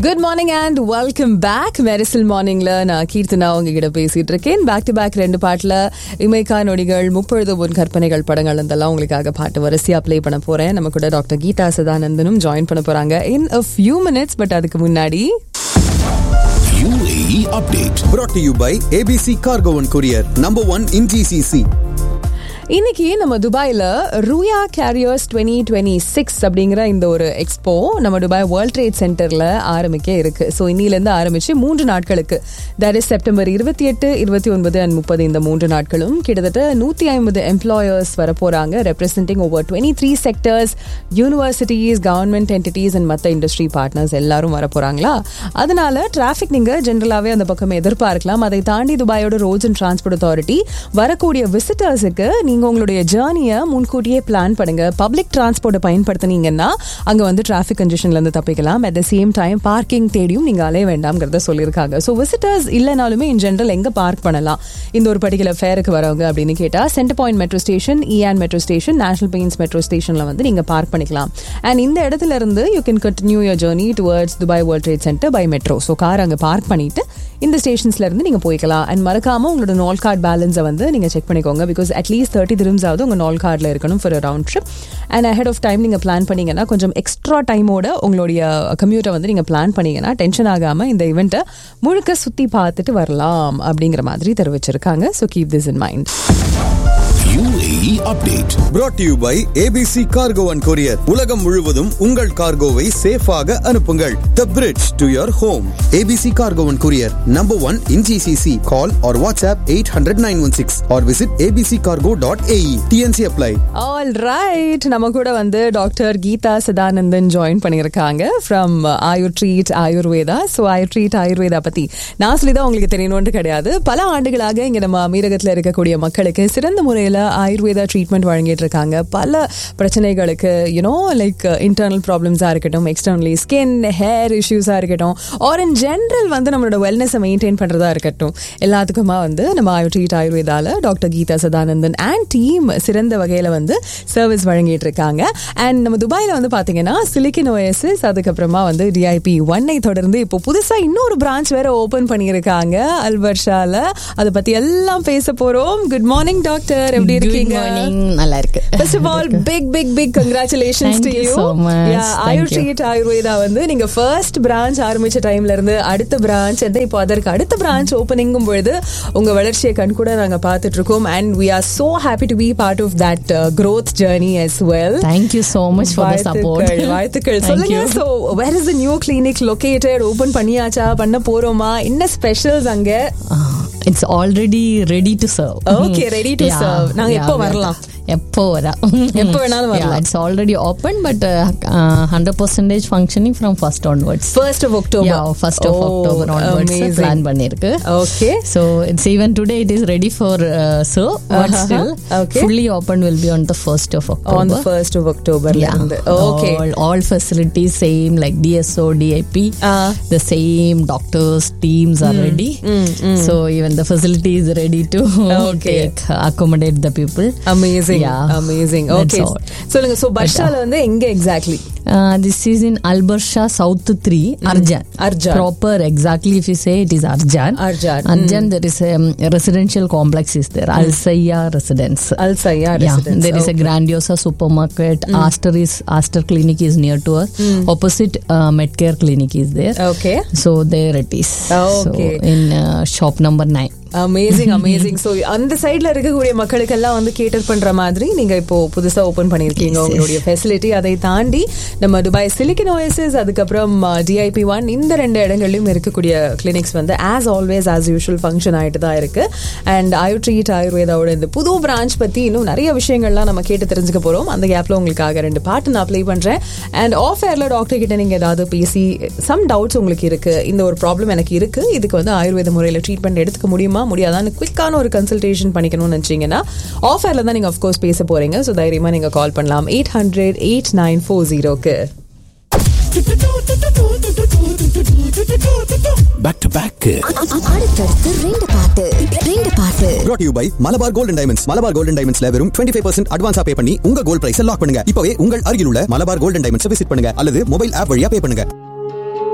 Good morning and welcome back Mersal மார்னிங்ல நான் கீர்த்தனா உங்ககிட்ட பேசிட்டு இருக்கேன் பேக் டு பேக் ரெண்டு பாட்டுல இமைக்கா நொடிகள் முப்பொழுது உன் கற்பனைகள் படங்கள் இதெல்லாம் உங்களுக்காக பாட்டு வரிசையா ப்ளே பண்ண போறேன் நம்ம கூட டாக்டர் கீதா சதானந்தனும் ஜாயின் பண்ண போறாங்க in a few minutes but அதுக்கு முன்னாடி UAE update. brought to you by ABC Cargo and Courier, number one in GCC. இன்னைக்கு நம்ம துபாயில Ruya careers twenty twenty six அப்படிங்கிற இந்த ஒரு எக்ஸ்போ நம்ம துபாய் வேர்ல்ட் ட்ரேட் சென்டர்ல ஆரம்பிக்க இருக்கு ஸோ இன்னிலேருந்து ஆரம்பிச்சு மூன்று நாட்களுக்கு தட் இஸ் செப்டம்பர் இருபத்தி எட்டு இருபத்தி ஒன்பது அண்ட் முப்பது இந்த மூன்று நாட்களும் கிட்டத்தட்ட நூத்தி ஐம்பது எம்ப்ளாயர்ஸ் வர போறாங்க representing over twenty three sectors universities government entities and மற்ற இண்டஸ்ட்ரி பார்ட்னர்ஸ் எல்லாரும் வர போறாங்களா அதனால டிராஃபிக் நீங்க ஜென்ரலாவே அந்த பக்கம் எதிர்பார்க்கலாம் அதை தாண்டி துபாயோட ரோட்ஸ் அண்ட் டிரான்ஸ்போர்ட் அத்தாரிட்டி வரக்கூடிய விசிட்டர்ஸுக்கு நீங்க உங்களுடைய ஜேர்னியை முன்கூட்டியே பிளான் பண்ணுங்க பப்ளிக் டிரான்ஸ்போர்ட்டை பயன்படுத்தினீங்கன்னா அங்க வந்து டிராஃபிக் கன்ஜெஷன்ல இருந்து தப்பிக்கலாம் at the same time parking தேடியும் நீங்க அலைய வேண்டாம்ங்கிறத சொல்லியிருக்காங்க ஸோ விசிட்டர்ஸ் இல்லைனாலுமே இன் ஜென்ரல் எங்க பார்க் பண்ணலாம் இந்த ஒரு பர்டிகுலர் ஃபேருக்கு வரவங்க அப்படின்னு கேட்டா சென்டர் பாயிண்ட் மெட்ரோ ஸ்டேஷன் இஆன் metro station National Paints metro ஸ்டேஷன்ல வந்து நீங்க பார்க் பண்ணிக்கலாம் அண்ட் இந்த இடத்துல இருந்து you can continue your journey towards Dubai World Trade Centre by metro so car அங்கே பார்க் பண்ணிட்டு இந்த ஸ்டேஷன்ஸ்ல இருந்து நீங்க போய்க்கலாம் அண்ட் மறக்காம உங்களோட நால் கார்டு பேலன்ஸை வந்து நீங்க செக் பண்ணிக்கோங்க பிகாஸ் அட்லீஸ்ட் தேர்ட்டி திரும்ஸ் ஆகுது உங்க நால் கார்டில் இருக்கணும் for round trip and ahead of time நீங்க பிளான் பண்ணீங்கன்னா கொஞ்சம் எக்ஸ்ட்ரா டைமோட உங்களுடைய கம்யூட்டை வந்து நீங்க பிளான் பண்ணீங்கன்னா டென்ஷன் ஆகாம இந்த இவெண்ட்டை முழுக்க சுத்தி பார்த்துட்டு வரலாம் அப்படிங்கிற மாதிரி தெரிவிச்சிருக்காங்க so keep this in mind UAE update. brought to you by ABC Cargo and Courier. உலகம் முழுவதும் உங்கள் கார்கோவை சேஃபாக அனுப்புங்கள் The bridge to your home. ABC Cargo and Courier, number one in GCC. Call or WhatsApp 800-916 or visit abccargo.ae. TNC apply. All right நம்ம கூட வந்து doctor Geetha Sadanandan join பண்ணியிருக்காங்க from Ayur Treat Ayurveda so Ayur Treat Ayurveda பத்தி நான் சொல்லி தான் உங்களுக்கு தெரியணும்னு கிடையாது பல ஆண்டுகளாக இங்க நம்ம அமீரகத்தில் இருக்கக்கூடிய மக்களுக்கு சிறந்த முறையில் ஆயுர்வேதா ட்ரீட்மெண்ட் வழங்கிட்டு இருக்காங்க பல பிரச்சனைகளுக்கு யூனோ லைக் இன்டர்னல் ப்ராப்ளம்ஸாக இருக்கட்டும் எக்ஸ்டர்னலி ஸ்கின் ஹேர் இஷ்யூஸாக இருக்கட்டும் ஆர் இன் ஜென்ரல் வந்து நம்மளோட வெல்னஸை மெயின்டைன் பண்ணுறதா இருக்கட்டும் எல்லாத்துக்குமா வந்து நம்ம ஆயுர் ட்ரீட் ஆயுர்வேதால doctor Geetha Sadanandan and team சிறந்த வகையில் வந்து சர்வீஸ் வழங்கிட்டு இருக்காங்க அண்ட் நம்ம துபாயில் வந்து பார்த்தீங்கன்னா சிலிக்கன் ஓஎஸ்எஸ் அதுக்கப்புறமா வந்து டிஐபி ஒன்னை தொடர்ந்து இப்போ புதுசாக இன்னொரு பிரான்ச் வேற ஓப்பன் பண்ணியிருக்காங்க அல்பர்ஷால அதை பற்றி எல்லாம் பேச போகிறோம் குட் மார்னிங் டாக்டர் எப்படி Good இருக்கீங்க morning. நல்லா இருக்கு First of all, big, big, big congratulations Thank to you you. so much. Yeah, Thank Ayur you. Treat Ayurveda வந்து நீங்க ஃபர்ஸ்ட் பிரான்ச் ஆரம்பிச்ச டைம்ல இருந்து அடுத்த பிரான்ச் எந்த இப்போ அதற்கு அடுத்த பிரான்ச் ஓப்பனிங்கும் பொழுது உங்க வளர்ச்சியை கண் கூட நாங்க பார்த்துட்டு இருக்கோம் and we are so happy to be part of that uh, growth journey as well. Thank you so much for the support. வாழ்த்துக்கள், வாழ்த்துக்கள் Thank சொல்லுங்க you. So where is the new clinic located open பண்ணியாச்சா பண்ண போறோமா என்ன specials அங்க it's already ready to serve Okay, ready to serve. நாங்க எப்போ வரலாம்? எப்போ வரா எப்போ வேணாலும் வரலாம். It's already open but hundred percentage functioning from first onwards first of October first of October onwards plan பண்ணிருக்கு okay So it's even today it is ready for uh, so but Uh-huh. still Okay. fully open will be on the first of October. on the first of October Yeah. இருந்து okay All, all facilities same like DSO, DIP. Ah. The same doctors, teams are ready. So even the facility is ready to Okay. take accommodate the people. Amazing Yeah. Amazing That's okay all. சொல்லுங்க so பர்ஷால வந்து எங்க exactly Uh, this is in Albarsha South 3, Arjan. Arjan. Proper, exactly if you say it is Arjan. Arjan. Arjan, there is a um, residential complex is there. Al Sayya Residence. Al Sayya Yeah, there is a grandiosa supermarket. Aster is Aster Clinic is near to us. Opposite uh, Medcare Clinic is there. Okay So there it is. Okay. So in uh, shop number nine. Amazing amazing so அந்த சைடுல இருக்கக்கூடிய மக்களுக்கெல்லாம் வந்து cater பண்ற மாதிரி நீங்க இப்போ புதுசா ஓபன் பண்ணிருக்கீங்க Yes, yes. உங்களுடைய ஃபெசிலிட்டி அதை தாண்டி நம்ம துபாய் சிலிக்கன் ஓஎஸ்எஸ் அதுக்கப்புறம் டிஐபி ஒன் இந்த ரெண்டு இடங்கள்லயும் இருக்கக்கூடிய கிளினிக்ஸ் வந்து as always as usual function ஆயிட்டு தான் இருக்கு அண்ட் ஆயு ட்ரீட் ஆயுர்வேதாவோட இந்த புது பிரான்ச் பத்தி இன்னும் நிறைய விஷயங்கள்லாம் நம்ம கேட்டு தெரிஞ்சுக்க போறோம் அந்த கேப்ல உங்களுக்காக ரெண்டு பாட்டு நான் ப்ளே பண்றேன் அண்ட் ஆஃப் ஏர்ல டாக்டர் கிட்ட நீங்க ஏதாவது பேசி சம் டவுட்ஸ் உங்களுக்கு இருக்கு இந்த ஒரு ப்ராப்ளம் எனக்கு இருக்கு இதுக்கு வந்து ஆயுர்வேத முறையில் ட்ரீட்மெண்ட் எடுத்துக்க முடியுமா முடியாதான்னு குவிக்கான ஒரு கன்சல்டேஷன் பண்ணிக்கணும்னு நினைச்சீங்கன்னா ஆஃப் ஏர்ல தான் நீங்க அஃப்கோர்ஸ் பேச போறீங்க ஸோ தைரியமா நீங்க கால் பண்ணலாம் eight hundred eight nine four ஜீரோக்கு Back to back. அடுத்தடுத்து ரெண்டு பாட்டு ரெண்டு பாட்டு brought to you by Malabar Golden Diamonds Malabar Golden டைமண்ட்ஸ்ல வெறும் 25% பர்சன்ட் அட்வான்ஸா பே பண்ணி உங்க கோல்ட் பிரைஸ் லாக் பண்ணுங்க இப்பவே உங்கள் அருகில் உள்ள மலபார் கோல்டன் டைமண்ட்ஸ் விசிட் பண்ணுங்க அல்லது மொபைல் ஆப் வழியா பே பண்ணுங்க